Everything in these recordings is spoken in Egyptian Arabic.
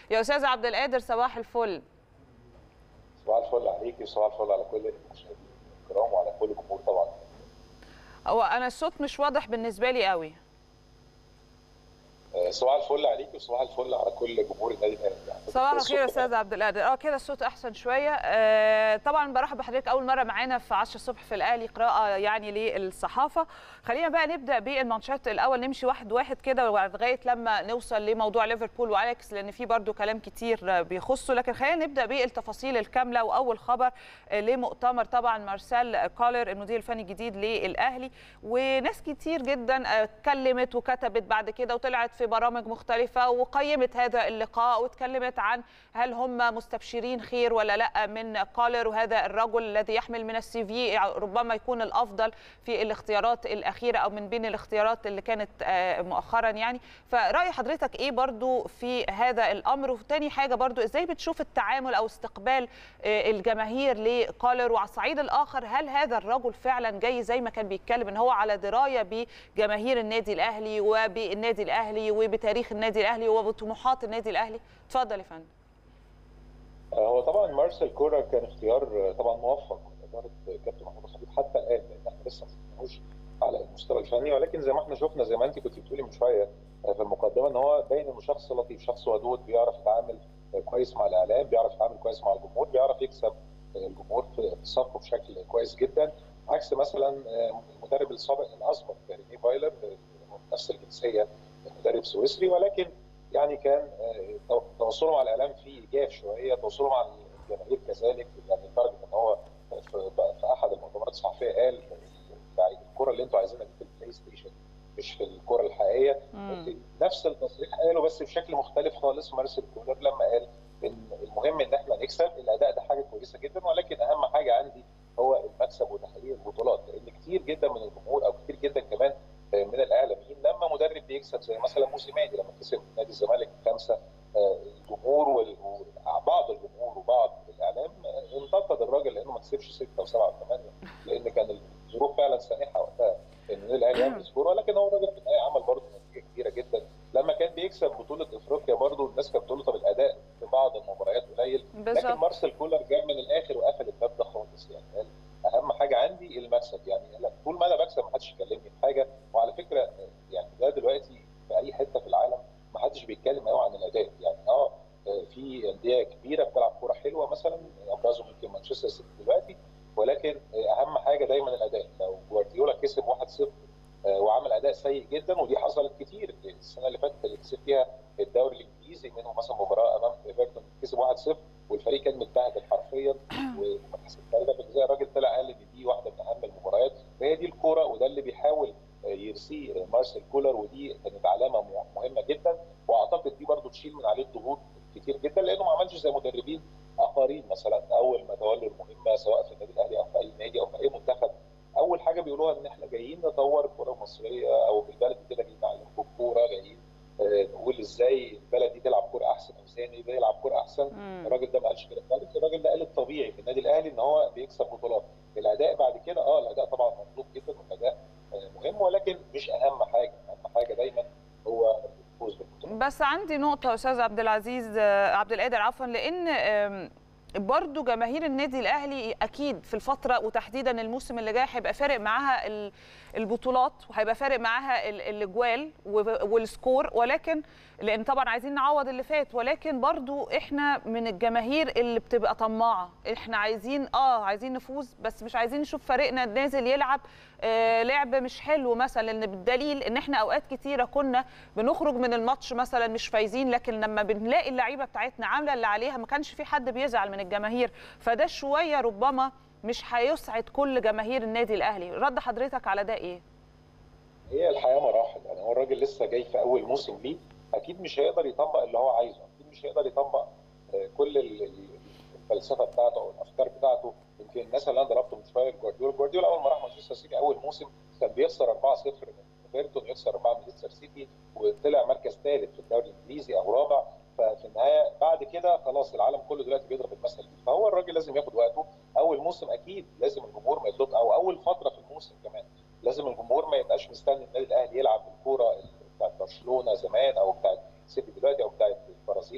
يا استاذ عبد القادر صباح الفل صباح الفل عليكي وصباح الفل على كل المشاهدين الكرام وعلى كل الجمهور طبعا هو انا الصوت مش واضح بالنسبه لي قوي صباح الفل عليكي وصباح الفل على كل جمهور النادي الاهلي صباح الخير يا استاذ عبد القادر اه كده الصوت احسن شويه آه طبعا برحب بحضرتك اول مره معانا في 10 الصبح في الاهلي قراءه يعني للصحافه خلينا بقى نبدا بالمانشات الاول نمشي واحد واحد كده لغايه لما نوصل لموضوع ليفربول واليكس لان في برده كلام كتير بيخصه لكن خلينا نبدا بالتفاصيل الكامله واول خبر لمؤتمر طبعا مارسيل كولر المدير الفني الجديد للاهلي وناس كتير جدا اتكلمت وكتبت بعد كده وطلعت في برامج مختلفه وقيمت هذا اللقاء واتكلمت عن هل هم مستبشرين خير ولا لا من كولر وهذا الرجل الذي يحمل من السي في ربما يكون الافضل في الاختيارات الاخيره او من بين الاختيارات اللي كانت مؤخرا يعني فراي حضرتك ايه برضو في هذا الامر وثاني حاجه برضو ازاي بتشوف التعامل او استقبال الجماهير لكولر وعلى الصعيد الاخر هل هذا الرجل فعلا جاي زي ما كان بيتكلم ان هو على درايه بجماهير النادي الاهلي وبالنادي الاهلي وبتاريخ النادي الاهلي وبطموحات النادي الاهلي اتفضل يا فندم هو طبعا مارسيل كولر كان اختيار طبعا موفق من اداره كابتن محمود الخطيب حتى الان لان احنا لسه ما شفناهوش على المستوى الفني ولكن زي ما احنا شفنا زي ما انت كنت بتقولي من شويه في المقدمه ان هو باين انه شخص لطيف شخص ودود بيعرف يتعامل كويس مع الاعلام بيعرف يتعامل كويس مع الجمهور بيعرف يكسب الجمهور في صفه بشكل كويس جدا عكس مثلا المدرب السابق الاسبق ريني فايلر نفس الجنسيه مدرب سويسري ولكن يعني كان تواصله مع الاعلام فيه جاف شويه تواصله مع الجماهير كذلك يعني لدرجه ان هو في, في احد المؤتمرات الصحفيه قال الكره اللي انتوا عايزينها دي في البلاي ستيشن مش في الكره الحقيقيه نفس التصريح قاله بس بشكل مختلف خالص مارسيل كولر لما قال ان المهم ان احنا نكسب الاداء ده حاجه كويسه جدا ولكن اهم حاجه عندي هو المكسب وتحقيق البطولات لان كتير جدا من الجمهور او كتير جدا كمان من الاعلاميين لما مدرب بيكسب زي مثلا موسيماني لما كسب نادي الزمالك خمسه الجمهور وبعض الجمهور وبعض الاعلام انتقد الراجل لانه ما كسبش سته وسبعه وثمانيه لان كان الظروف فعلا سانحه وقتها ان النادي الاهلي يعمل سكور ولكن هو الراجل في النهايه عمل برضه نتيجه كبيره جدا لما كان بيكسب بطوله افريقيا برضه الناس كانت بتقول طب الاداء في بعض المباريات قليل لكن مارسيل كولر جاب من الاخر وقفل الباب ده خالص يعني قال اهم حاجه عندي المكسب يعني لا طول ما انا بكسب ما حدش يكلمني في حاجه وعلى فكره يعني ده دلوقتي في اي حته في العالم ما حدش بيتكلم قوي عن الاداء يعني اه في انديه كبيره بتلعب كوره حلوه مثلا ابرزهم يمكن مانشستر سيتي دلوقتي ولكن اهم حاجه دايما الاداء لو جوارديولا كسب 1-0 وعمل اداء سيء جدا ودي حصلت كتير السنه اللي فاتت اللي كسب فيها الدوري الانجليزي منهم مثلا مباراه امام ايفرتون كسب 1-0 والفريق كان متبهدل حرفيا وما كسبش ضربه جزاء الراجل طلع قال ان دي واحده من اهم المباريات وهي دي الكوره وده اللي بيحاول يرسيه مارسيل كولر ودي كانت علامه مهمه جدا واعتقد دي برضو تشيل من عليه الضغوط كتير جدا لانه ما عملش زي مدربين اخرين مثلا اول ما تولوا المهمه سواء في النادي الاهلي او في اي نادي او في اي منتخب اول حاجه بيقولوها ان احنا جايين نطور الكره المصريه او بالبلدي كده جايين نعلمكم الكوره جايين نقول ازاي البلد دي تلعب كوره احسن او ازاي ده يلعب كوره احسن الراجل ده ما قالش كده خالص الراجل ده قال الطبيعي في النادي الاهلي ان هو بيكسب بطولات الاداء بعد كده اه الاداء طبعا مطلوب جدا والاداء مهم ولكن مش اهم حاجه اهم حاجه دايما هو الفوز بالبطولات بس عندي نقطه استاذ عبد العزيز عبد القادر عفوا لان برضو جماهير النادي الاهلي اكيد في الفتره وتحديدا الموسم اللي جاي هيبقى فارق معاها البطولات وهيبقى فارق معاها الاجوال والسكور ولكن لان طبعا عايزين نعوض اللي فات ولكن برضو احنا من الجماهير اللي بتبقى طماعه احنا عايزين اه عايزين نفوز بس مش عايزين نشوف فريقنا نازل يلعب آه لعب مش حلو مثلا لان بالدليل ان احنا اوقات كتيره كنا بنخرج من الماتش مثلا مش فايزين لكن لما بنلاقي اللعيبه بتاعتنا عامله اللي عليها ما كانش في حد بيزعل من الجماهير فده شويه ربما مش هيسعد كل جماهير النادي الاهلي رد حضرتك على ده ايه هي الحياه مراحل يعني هو الراجل لسه جاي في اول موسم ليه اكيد مش هيقدر يطبق اللي هو عايزه اكيد مش هيقدر يطبق كل الفلسفه بتاعته او الافكار بتاعته يمكن الناس اللي انا ضربته من شويه جوارديولا جوارديولا اول ما راح مانشستر سيتي اول موسم كان بيخسر 4-0 من ايفرتون يخسر 4 من ليستر سيتي وطلع مركز ثالث في الدوري الانجليزي او رابع ففي النهايه بعد كده خلاص العالم كله دلوقتي بيضرب المثل دي فهو الراجل لازم ياخد وقته اول موسم اكيد لازم الجمهور ما يطلب او اول فتره في الموسم كمان لازم الجمهور ما يبقاش مستني النادي الاهلي يلعب الكوره بتاعت برشلونه زمان او بتاعت سيتي دلوقتي او بتاعت البرازيل قبل كده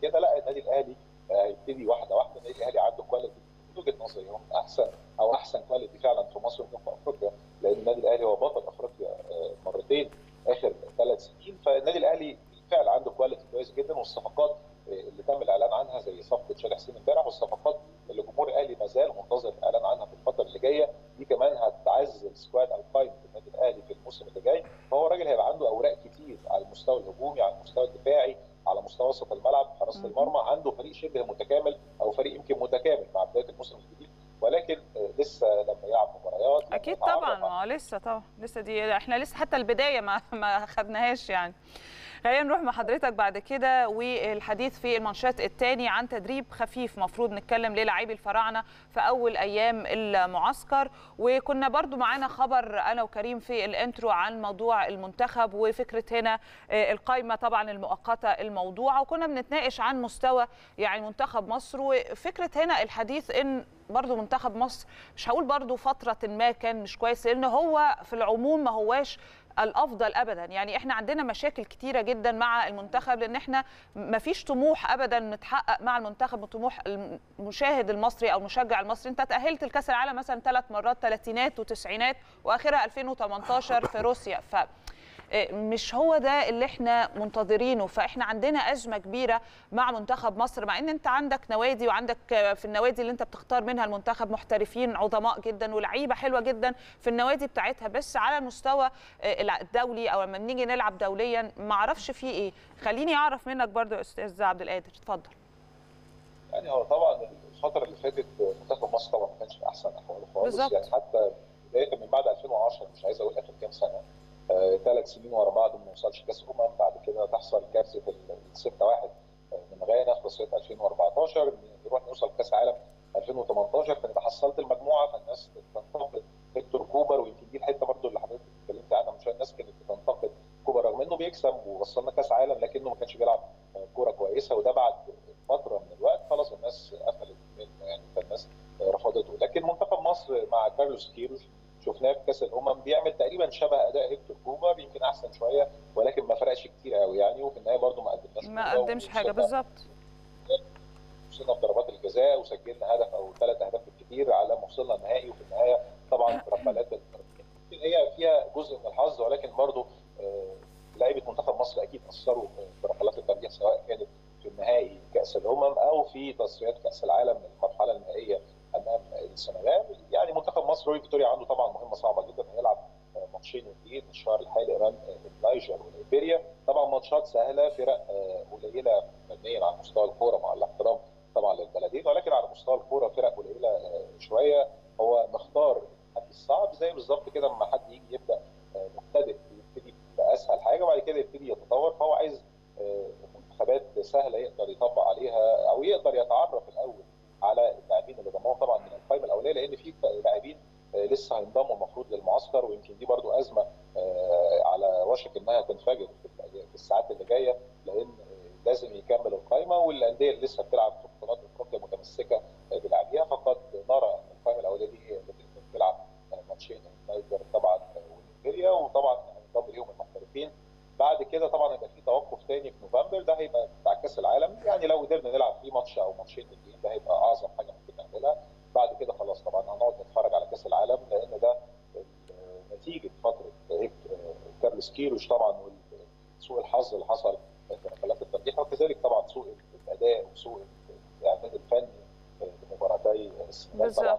كده لا النادي الاهلي هيبتدي واحده واحده النادي الاهلي عنده كواليتي من وجهه نظري هو من احسن او احسن كواليتي فعلا في مصر وفي افريقيا لان النادي الاهلي هو بطل افريقيا مرتين اخر ثلاث سنين فالنادي الاهلي بالفعل عنده كواليتي كويس جدا والصفقات اللي تم الاعلان عنها زي صفقه شادي حسين امبارح والصفقات اللي جمهور الاهلي ما زال منتظر الاعلان عنها في الفتره اللي جايه دي كمان هتعزز السكواد او قائمه النادي الاهلي في الموسم اللي جاي فهو الراجل هيبقى عنده اوراق كتير على المستوى الهجومي على المستوى الدفاعي على مستوى وسط الملعب حراسه المرمى عنده فريق شبه متكامل او فريق يمكن متكامل مع بدايه الموسم الجديد ولكن لسه لما يلعب مباريات اكيد طبعا ما لسه طبعا لسه دي احنا لسه حتى البدايه ما ما خدناهاش يعني خلينا نروح مع حضرتك بعد كده والحديث في المانشات الثاني عن تدريب خفيف مفروض نتكلم للاعبي الفراعنه في اول ايام المعسكر وكنا برضو معانا خبر انا وكريم في الانترو عن موضوع المنتخب وفكره هنا القائمه طبعا المؤقته الموضوعه وكنا بنتناقش عن مستوى يعني منتخب مصر وفكره هنا الحديث ان برضو منتخب مصر مش هقول برضو فتره ما كان مش كويس لان هو في العموم ما هواش الافضل ابدا يعني احنا عندنا مشاكل كتيره جدا مع المنتخب لان احنا ما فيش طموح ابدا متحقق مع المنتخب وطموح المشاهد المصري او المشجع المصري انت تاهلت لكاس العالم مثلا ثلاث مرات ثلاثينات وتسعينات واخرها 2018 في روسيا ف مش هو ده اللي احنا منتظرينه فاحنا عندنا ازمه كبيره مع منتخب مصر مع ان انت عندك نوادي وعندك في النوادي اللي انت بتختار منها المنتخب محترفين عظماء جدا ولعيبه حلوه جدا في النوادي بتاعتها بس على المستوى الدولي او لما بنيجي نلعب دوليا ما اعرفش فيه ايه خليني اعرف منك برضو يا استاذ عبد القادر اتفضل يعني هو طبعا الفتره اللي فاتت منتخب مصر طبعا ما كانش في احسن احواله خالص بالزبط. يعني حتى بدايه من بعد 2010 مش عايز اقول اخر كام سنه ثلاث سنين ورا بعض ما نوصلش كاس امم بعد كده تحصل كارثه ال 6 1 من غانا في تصفيات 2014 نروح نوصل كاس عالم 2018 فانت حصلت المجموعه فالناس تنتقد هيكتور كوبر ويمكن دي الحته برضو اللي حضرتك اتكلمت عنها من شويه الناس كانت بتنتقد كوبر رغم انه بيكسب ووصلنا كاس عالم لكنه ما كانش بيلعب كوره كويسه وده بعد فتره من الوقت خلاص الناس قفلت منه يعني فالناس رفضته لكن منتخب مصر مع كارلوس كيروش شفناه في كاس الامم بيعمل تقريبا شبه اداء هيكتور كوبر يمكن احسن شويه ولكن ما فرقش كتير قوي يعني وفي النهايه برده ما قدمناش ما قدمش حاجه بالظبط وصلنا بضربات الجزاء وسجلنا هدف او ثلاث اهداف بالكثير على ما وصلنا النهائي وفي النهايه طبعا ركلات هي فيها جزء من الحظ ولكن برده لعيبه منتخب مصر اكيد اثروا في ركلات الترجيح سواء كانت في النهائي كاس الامم او في تصفيات كاس العالم المرحله النهائيه امام السنغال يعني منتخب مصر روي فيتوريا عنده طبعا مهمه صعبه جدا هيلعب ماتشين وديين الشهر الحالي امام النيجر وليبيريا طبعا ماتشات سهله فرق قليله فنيا على مستوى الكوره مع الاحترام طبعا للبلدين ولكن على مستوى الكوره فرق قليله شويه هو مختار الحد الصعب زي بالظبط كده لما حد يجي يبدا مبتدئ يبتدي باسهل حاجه وبعد كده يبتدي يتطور فهو عايز منتخبات سهله يقدر يطبق عليها او يقدر يتعرف الاول على اللاعبين اللي ضموهم طبعا من القائمه الاوليه لان في لاعبين لسه هينضموا المفروض للمعسكر ويمكن دي برضو ازمه على وشك انها تنفجر في الساعات اللي جايه لان لازم يكمل القائمه والانديه اللي لسه بتلعب في بطولات افريقيا متمسكه بلاعبيها فقد نرى ان القائمه الاوليه دي هي اللي بتلعب ماتشين النيجر طبعا وليبيريا وطبعا هينضم ليهم المحترفين بعد كده طبعا هيبقى في توقف تاني في نوفمبر ده هيبقى بتاع كاس العالم يعني لو قدرنا نلعب فيه ماتش او ماتشين الاثنين ده هيبقى اعظم حاجه ممكن نعملها بعد كده خلاص طبعا هنقعد نتفرج على كاس العالم لان ده نتيجه فتره كارلوس كيروش طبعا وسوء الحظ اللي حصل في ركلات الترجيح وكذلك طبعا سوء الاداء وسوء الاعداد الفني لمباراتي السنغال طبعا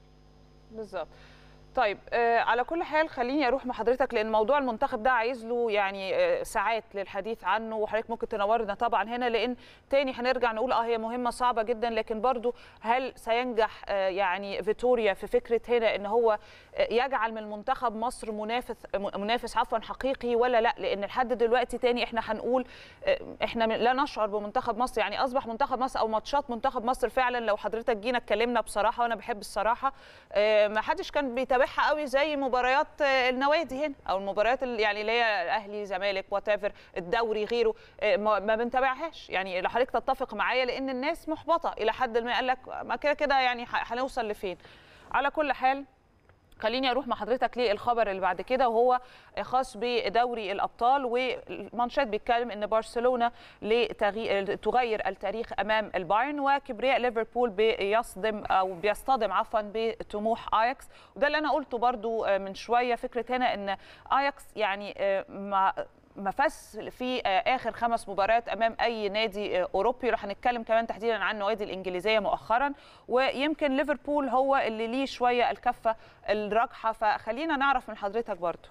بالظبط طيب آه على كل حال خليني اروح مع حضرتك لان موضوع المنتخب ده عايز له يعني آه ساعات للحديث عنه وحضرتك ممكن تنورنا طبعا هنا لان تاني هنرجع نقول اه هي مهمه صعبه جدا لكن برضو هل سينجح آه يعني فيتوريا في فكره هنا ان هو يجعل من منتخب مصر منافس منافس عفوا حقيقي ولا لا لان لحد دلوقتي تاني احنا هنقول احنا لا نشعر بمنتخب مصر يعني اصبح منتخب مصر او ماتشات منتخب مصر فعلا لو حضرتك جينا اتكلمنا بصراحه وانا بحب الصراحه ما حدش كان بيتابعها قوي زي مباريات النوادي هنا او المباريات يعني اللي هي الاهلي زمالك وات الدوري غيره ما بنتابعهاش يعني لو حضرتك تتفق معايا لان الناس محبطه الى حد ما قال لك ما كده كده يعني هنوصل لفين على كل حال خليني اروح مع حضرتك للخبر اللي بعد كده وهو خاص بدوري الابطال والمانشات بيتكلم ان برشلونه تغير التاريخ امام البايرن وكبرياء ليفربول بيصدم او بيصطدم عفوا بطموح اياكس وده اللي انا قلته برضو من شويه فكره هنا ان اياكس يعني ما ما فاز في اخر خمس مباريات امام اي نادي اوروبي رح نتكلم كمان تحديدا عن النوادي الانجليزيه مؤخرا ويمكن ليفربول هو اللي ليه شويه الكفه الراجحه فخلينا نعرف من حضرتك برضو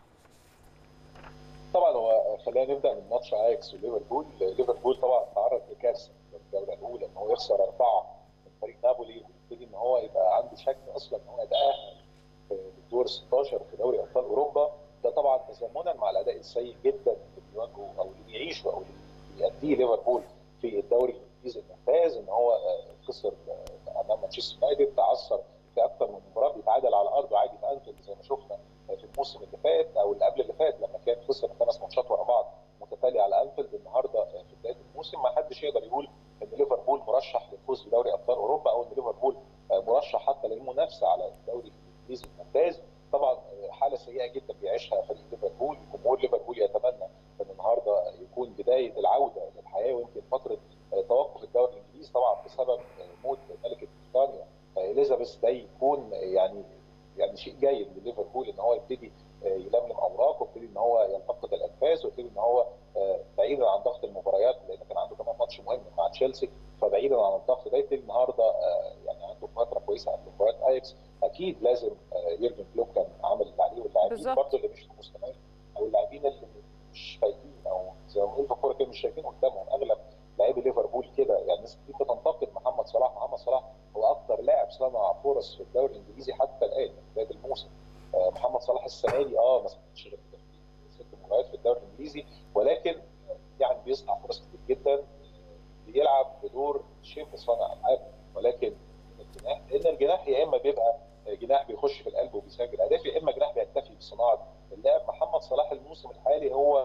طبعا هو خلينا نبدا من ماتش اياكس وليفربول ليفربول طبعا تعرض لكارثه في الجوله الاولى ان هو يخسر اربعه من فريق نابولي ويبتدي ان هو يبقى عنده شك اصلا ان هو يتاهل للدور 16 في دوري ابطال اوروبا ده طبعا تزامنا مع الاداء السيء جدا اللي بيواجهه او اللي بيعيشه او اللي بيأديه ليفربول في الدوري الانجليزي الممتاز ان هو خسر امام مانشستر يونايتد تعثر في اكثر من مباراه بيتعادل على ارضه عادي في انفيلد زي ما شفنا في الموسم اللي فات او اللي قبل اللي فات لما كان خسر خمس ماتشات ورا بعض متتاليه على انفيلد النهارده في بدايه الموسم ما حدش يقدر يقول ان ليفربول مرشح للفوز بدوري ابطال اوروبا او ان ليفربول مرشح حتى للمنافسه على الدوري الانجليزي الممتاز طبعا حاله سيئه جدا بيعيشها فريق ليفربول جمهور ليفربول يتمنى ان النهارده يكون بدايه العوده للحياه ويمكن فتره توقف الدوري الانجليزي طبعا بسبب موت ملكه بريطانيا اليزابيث ده يكون يعني يعني شيء جيد لليفربول ان هو يبتدي يلملم اوراقه ويبتدي ان هو يلتقط الانفاس ويبتدي ان هو بعيدا عن ضغط المباريات لان كان عنده كمان ماتش مهم مع تشيلسي فبعيدا عن الضغط ده يبتدي النهارده يعني عنده فتره كويسه قبل مباراه اياكس اكيد لازم يورجن كلوب كان عامل اللي عليه واللاعبين برضه اللي مش مستمر او اللاعبين اللي مش فايقين او زي ما بنقول في الكوره كده مش شايفين قدامهم اغلب لاعبي ليفربول كده يعني الناس كتير بتنتقد محمد صلاح محمد صلاح هو اكثر لاعب صنع فرص في الدوري الانجليزي حتى الان في بدايه الموسم محمد صلاح السنه دي اه ما صنعش غير ست مباريات في الدوري الانجليزي ولكن يعني بيصنع فرص كتير جدا بيلعب بدور شبه صانع العاب ولكن الجناح لان الجناح يا اما بيبقى جناح بيخش في القلب وبيسجل اهداف يا اما جناح بيكتفي بصناعه اللعب محمد صلاح الموسم الحالي هو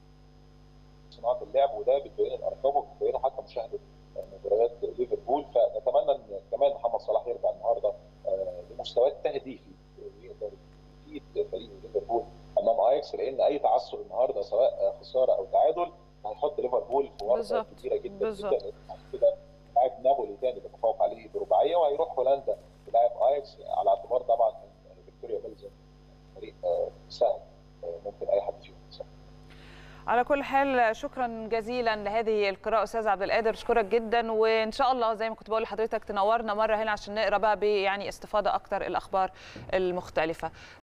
صناعه اللعب وده بتبين الارقام وبتبينه حتى مشاهده مباريات ليفربول فنتمنى ان كمان محمد صلاح يرجع النهارده لمستواه التهديفي ويقدر يفيد فريق ليفربول امام اياكس لان اي تعثر النهارده سواء خساره او تعادل هيحط ليفربول في ورطه كبيره جدا بالزبط. جدا كده لاعب نابولي تاني بيتفوق عليه برباعيه وهيروح هولندا يلاعب اياكس على اعتبار طبعا ان فيكتوريا بيلزن فريق سهل ممكن اي حد فيهم يكسب على كل حال شكرا جزيلا لهذه القراءة أستاذ عبد القادر أشكرك جدا وإن شاء الله زي ما كنت بقول لحضرتك تنورنا مرة هنا عشان نقرأ بقى يعني استفاضة أكتر الأخبار المختلفة